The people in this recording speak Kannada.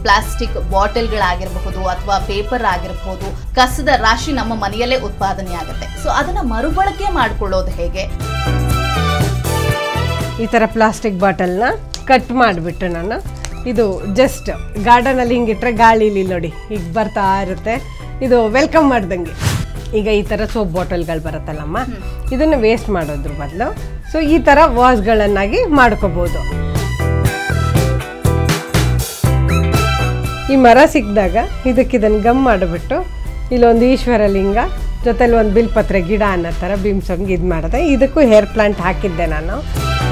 ಪ್ಲಾಸ್ಟಿಕ್ ಬಾಟಲ್ಗಳಾಗಿರಬಹುದು ಅಥವಾ ಪೇಪರ್ ಆಗಿರಬಹುದು ಕಸದ ರಾಶಿ ನಮ್ಮ ಮನೆಯಲ್ಲೇ ಉತ್ಪಾದನೆ ಆಗುತ್ತೆ ಸೊ ಅದನ್ನ ಮರುಬಳಕೆ ಮಾಡ್ಕೊಳ್ಳೋದು ಹೇಗೆ ಈ ಥರ ಪ್ಲಾಸ್ಟಿಕ್ ಬಾಟಲ್ನ ಕಟ್ ಮಾಡಿಬಿಟ್ಟು ನಾನು ಇದು ಜಸ್ಟ್ ಗಾರ್ಡನಲ್ಲಿ ಹಿಂಗಿಟ್ರೆ ಗಾಳಿಲಿ ನೋಡಿ ಈಗ ಬರ್ತಾ ಇರುತ್ತೆ ಇದು ವೆಲ್ಕಮ್ ಮಾಡ್ದಂಗೆ ಈಗ ಈ ಥರ ಸೋಪ್ ಬಾಟಲ್ಗಳು ಬರುತ್ತಲ್ಲಮ್ಮ ಇದನ್ನು ವೇಸ್ಟ್ ಮಾಡೋದ್ರ ಬದಲು ಸೊ ಈ ಥರ ವಾಸ್ಗಳನ್ನಾಗಿ ಮಾಡ್ಕೋಬೋದು ಈ ಮರ ಸಿಕ್ಕಿದಾಗ ಇದಕ್ಕೆ ಇದನ್ನು ಗಮ್ ಮಾಡಿಬಿಟ್ಟು ಇಲ್ಲೊಂದು ಈಶ್ವರ ಲಿಂಗ ಜೊತೆಲಿ ಒಂದು ಬಿಲ್ಪತ್ರೆ ಗಿಡ ಅನ್ನೋ ಥರ ಬಿಮ್ಸಂಗೆ ಇದು ಮಾಡಿದೆ ಇದಕ್ಕೂ ಹೇರ್ ಪ್ಲಾಂಟ್ ಹಾಕಿದ್ದೆ ನಾನು